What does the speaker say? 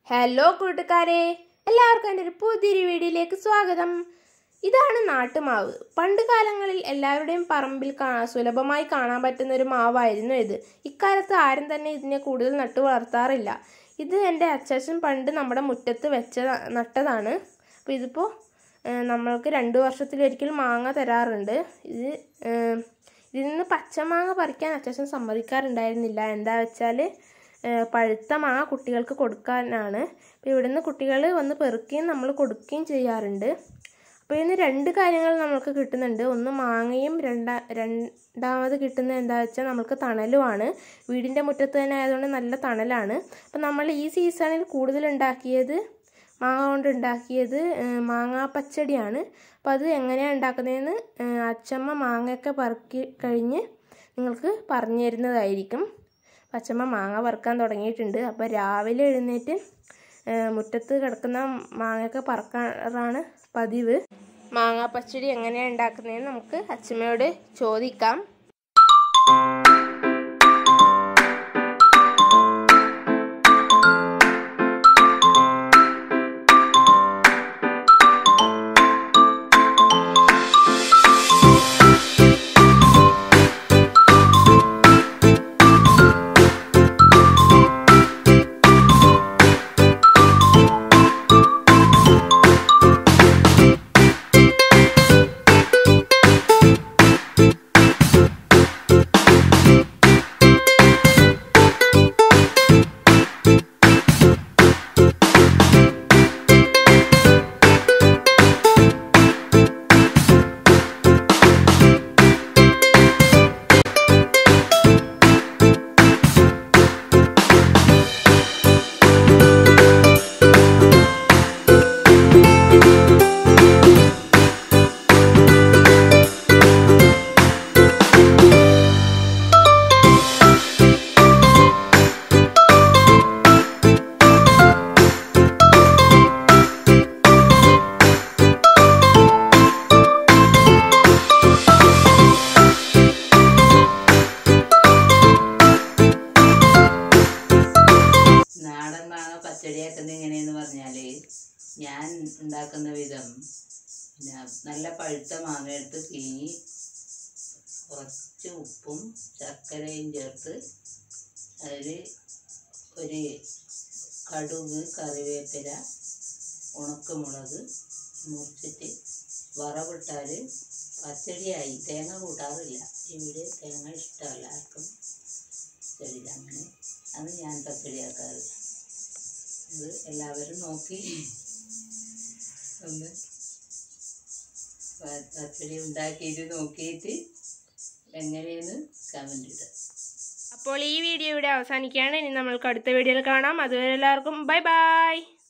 hello കൂട്ടുകാരെ എല്ലാവർക്കും എൻ്റെ ഒരു പുതിയൊരു വീഡിയോയിലേക്ക് സ്വാഗതം ഇതാണ് നാട്ടുമാവ് പണ്ട് കാലങ്ങളിൽ എല്ലാവരുടെയും പറമ്പിൽ കാ സുലഭമായി കാണാൻ പറ്റുന്ന ഒരു മാവായിരുന്നു ഇത് ഇക്കാലത്ത് ആരും തന്നെ ഇതിനെ കൂടുതൽ നട്ടു വളർത്താറില്ല ഇത് എൻ്റെ അച്ചാച്ചൻ പണ്ട് നമ്മുടെ മുറ്റത്ത് വെച്ച നട്ടതാണ് അപ്പോൾ ഇതിപ്പോൾ ഏഹ്, നമ്മൾക്ക് രണ്ട് വർഷത്തിലൊരിക്കൽ മാങ്ങ തരാറുണ്ട് ഇത് ഏഹ്, ഇതിൽ നിന്ന് പച്ചമാങ്ങ പറിക്കാൻ അച്ചാച്ചൻ സമ്മതിക്കാറുണ്ടായിരുന്നില്ല എന്താ വെച്ചാൽ പഴുത്ത മാങ്ങ കുട്ടികൾക്ക് കൊടുക്കാനാണ് അപ്പോൾ ഇവിടുന്ന് കുട്ടികൾ വന്ന് പെറുക്കുകയും നമ്മൾ കൊടുക്കുകയും ചെയ്യാറുണ്ട് അപ്പോൾ ഇതിന് രണ്ട് കാര്യങ്ങൾ നമുക്ക് കിട്ടുന്നുണ്ട് ഒന്ന് മാങ്ങയും രണ്ടാ രണ്ടാമത് കിട്ടുന്നത് എന്താ വെച്ചാൽ നമുക്ക് തണലുമാണ് വീടിൻ്റെ മുറ്റത്ത് തന്നെ ആയതുകൊണ്ട് നല്ല തണലാണ് അപ്പോൾ നമ്മൾ ഈ സീസണിൽ കൂടുതൽ ഉണ്ടാക്കിയത് മാങ്ങ കൊണ്ട് ഉണ്ടാക്കിയത് ഏഹ്, മാങ്ങാ പച്ചടിയാണ് അപ്പോൾ അത് എങ്ങനെയാണ് ഉണ്ടാക്കുന്നതെന്ന് ഏഹ്, അച്ചമ്മ മാങ്ങയൊക്കെ പറക്കി കഴിഞ്ഞ് നിങ്ങൾക്ക് പറഞ്ഞു തരുന്നതായിരിക്കും അച്ചമ്മ മാങ്ങ വറുക്കാൻ തുടങ്ങിയിട്ടുണ്ട് അപ്പോൾ രാവിലെ എഴുന്നേറ്റ് ഏഹ്, മുറ്റത്ത് കിടക്കുന്ന മാങ്ങയൊക്കെ പറക്കാറാണ് പതിവ് മാങ്ങാ പച്ചടി എങ്ങനെയാണ് ഉണ്ടാക്കുന്നതെന്ന് നമുക്ക് അച്ചമ്മയോട് ചോദിക്കാം നാടൻ മാങ്ങ പച്ചടിയാക്കുന്നത് എങ്ങനെയെന്ന് പറഞ്ഞാല് ഞാൻ ഉണ്ടാക്കുന്ന വിധം പിന്നെ നല്ല പഴുത്ത മാങ്ങ എടുത്ത് പിഴിഞ്ഞ് കുറച്ച് ഉപ്പും ശർക്കരയും ചേർത്ത് അതിൽ ഒരു കടുക് കറിവേപ്പില ഉണക്കമുളക് മുറിച്ചിട്ട് വറവിട്ടാൽ പച്ചടിയായി തേങ്ങ കൂട്ടാറില്ല ഇവിടെ തേങ്ങ ഇഷ്ടമല്ല ആർക്കും പച്ചടിയിൽ അങ്ങനെ അത് ഞാൻ പച്ചടിയാക്കാറ് അത് എല്ലാവരും നോക്കി ഒന്ന് പ- പച്ചടി ഉണ്ടാക്കിയിട്ട് നോക്കിയിട്ട് എങ്ങനെയെന്ന് കമൻ്റ് ഇടുക അപ്പോൾ ഈ വീഡിയോ ഇവിടെ അവസാനിക്കുകയാണ് ഇനി നമ്മൾക്ക് അടുത്ത വീഡിയോയിൽ കാണാം അതുവരെ എല്ലാവർക്കും ബൈ ബൈ